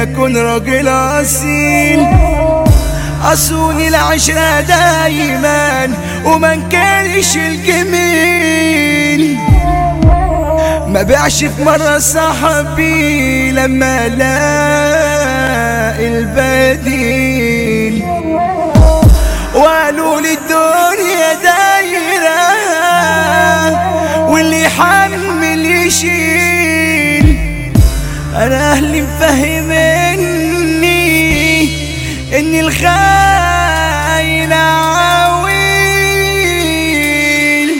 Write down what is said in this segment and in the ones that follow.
اكون راجل اصيل اصون العشرة دايما وما نكرش الجميل ما بيعش في مرة صاحبي لما لاقي البديل وقالوا لي الدنيا دايرة واللي يحمل يشيل انا اهلي مفهمني ان الخاين عويل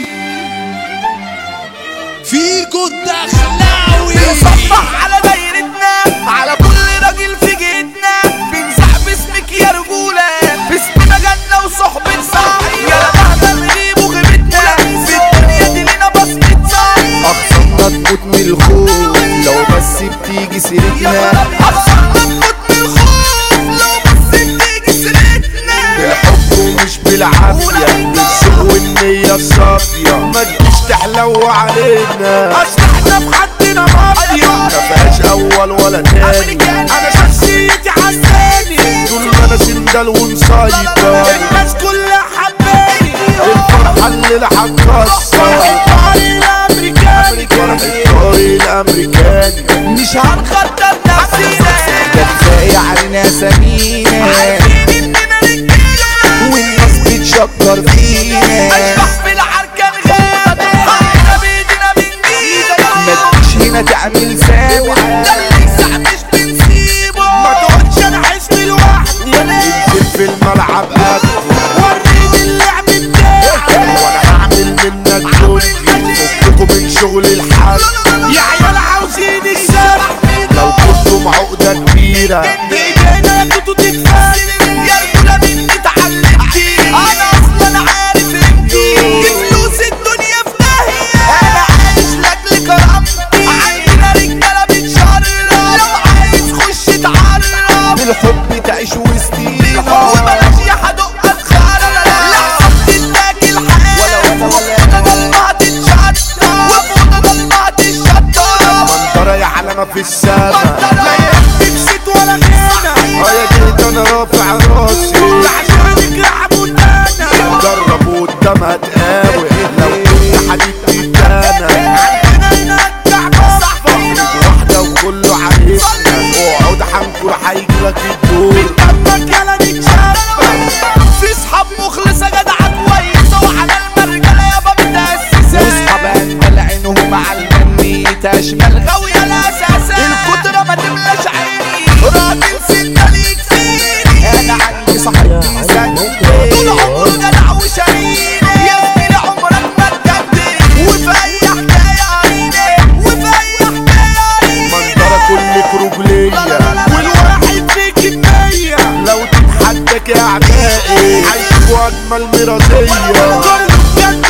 فيكو الدخلاوي بنصبح على دايرتنا على كل راجل في جيتنا بنزع باسمك يا رجولة باسمنا جنة وصحبة صاحي يا لمحنا نغيب وغيبتنا في الدنيا دي لينا بصمة صاحي أخصمنا تموت من الخوف لو بس بتيجي يا سيرتنا رب أخسرنا نموت من الخوف لو بس بتيجي سيرتنا الحب مش بالعافية بالشوق والنية الصافية ما تجيش تحلو علينا أصل احنا في حدنا مافيا ما فيهاش أول ولا تاني أنا شخصيتي عساني طول ما أنا سندل ومسيطر الناس كلها حباني الفرحة اللي هتكسر الامريكاني فرحة الطريق الأمريكاني مش هنخطط نفسينا ده كفاية علينا سمينة عارفين اننا رجاله والناس بتشكر فينا اشبح في العركه الغابه حقنا بايدينا ما بنجيبه تجيش هنا تعمل سامع ده اللي يسع مش بنسيبه ما تقولش انا عشت لوحدي انزل في الملعب قد وريني اللعب بتاعي وانا هعمل منك جندي فككوا من شغل الحد يا عيال عاوزين الشرح لو كنتم عقدة كبيرة بايدينا كنتوا تتفاجئوا يا رجوله مني اتعلمتي انا اصلا عارف انتي فلوس الدنيا في داهيه انا عايش لاجل كرامتي عندنا رجاله بتشرف لو عايز خش اتعرف بالحب تعيش وسطينا وبلاش يا حدق اتخرج لحظه تتاكل حال وفوق ضلمه تتشطب وفوق ضلمه تتشطب منظرة يا علامة في السما لا يهمك ست ولا غنى اه يا جيت انا رافع راسي عشانك لعبوا تانا جرب قدامها تقاوي لو كنت حبيبتي تانا عندنا هنا الكعبة صاحبينا واحدة وكله عارفنا اقعد حنكر هيجيلك الدور دمك يلا نتشبع في صحاب مخلصة جدعة كويسة وعلى المرجلة يابا متأسسة واصحاب انقل عينهم على المني تشمل غاوية الأساسة القدرة ما تملاش عيني راجل ستة ليك فيني انا عندي صاحبتي زني طول عمره جدع وشقيني يا زميلي عمرك ما تجدد وفي أي حكاية عيني وفي أي حكاية عيني منظرة كلك رجلية والواحد فيك كمية لو تتحدك يا اعدائي هيشوفوا اجمل مرازية كله بجد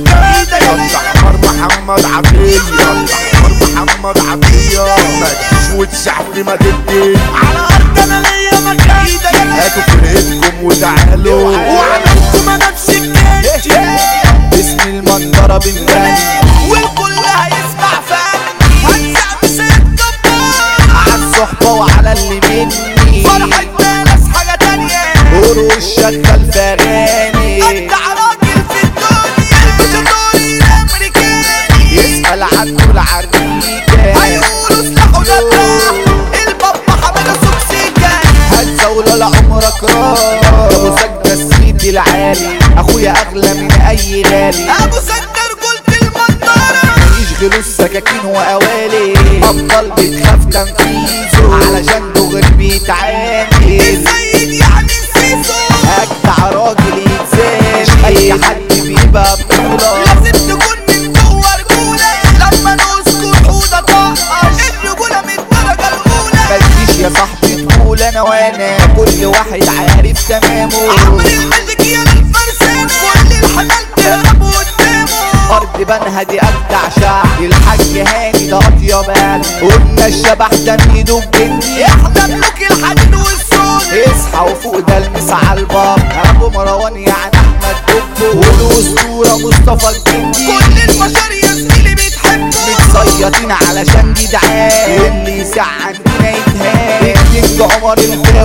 لقدام احمر محمد عطية احمر محمد عطية ما تجيش وتسحبي ما تدي على ارض انا ليا مكان هاتوا فرقتكم وتعالوا وعملت ما نفسي كنتي باسم المنظرة بنغني والكل هيسمع فني هنزع بسيط دمار على الصحبة وعلى اللي مني فرحة ناس حاجة تانية قروا الشكة الفغاني ابدع راجل في الدنيا البشطوري الامريكاني يسأل عنه العريكة هيقولوا سلاحه دبح البابا حمد سوكسيكا هتزول لعمرك راح ابو سجدة السيد العالي اخويا اغلى من اي غالي ابو سكر قلت المنظرة يشغلوا السكاكين وقوالي ابطال بتخاف تنفيذه علشان دغري بيتعامل السيد يعني السيسو اجدع راجل يتزاش اي حد بيبقى بطولة لازم تكون من جوه رجولة لما نذكر حوضة طقش الرجولة من الدرجة الأولى متجيش يا صاحبي تقول انا وانا كل واحد عارف تمامه عمرو الملك يا الفرسان كل الحمال تهرب قدامه ارض بنها دي اجدع شعب الحاج هاني ده اطيب قلب قلنا الشبح ده ميدو بجني احنا ملوك الحديد والصوت اصحى وفوق ده المس على الباب ابو مروان يعني احمد دبو والاسطوره مصطفى الجندي كل البشر يا زميلي بتحبه متصيطين علشان جدعان واللي يسع عندنا يتهان الدنيا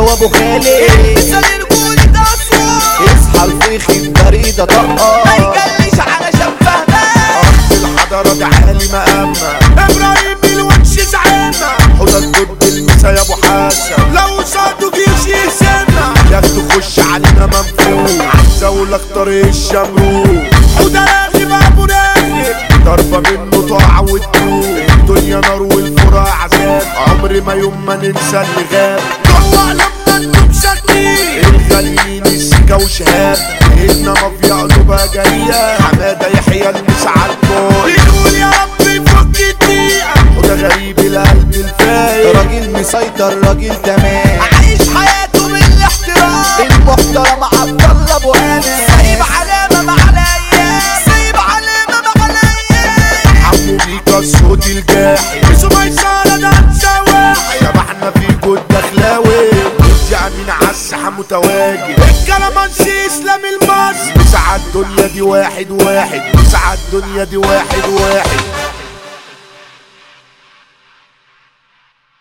وابو خالد مثال رجولة أسوان اصحى الفيخ البريدة ما طقة يجلش علشان فهمان الحضارة دي عالي مقامة إبراهيم الوحش زعامة حوضك ضد المسا يا ابو حسن لو صادوا جيش يسمع ياخدوا خش علينا منفوخ عايز اقول لك طريق الشمروخ وده راغب أبو راغب ضربة منه طاعة وتدوخ الدنيا نار والفرع عذاب عمري ما يوم ما ننسى اللي غاب طلع لما انتم شاكين الغاليين السكة وشهاب إيدنا مافيا قلوبها جاية حمادة يحيى المسعى الكل بنقول يا رب يفك الدقيقة وده غريب القلب الفايق راجل مسيطر راجل تمام عايش حياته بالاحترام المحترم عبد الله ابو انس سايب علامة مع الأيام سايب علامة مع الأيام حمو بيكا الصوت الجاحي مش ميسرة ده سواحي شبحنا في جود دخلاوي ارجع من عالساحة متواجد الكلامانسي إسلام المصري مسعى الدنيا دي واحد واحد مسعى الدنيا دي واحد واحد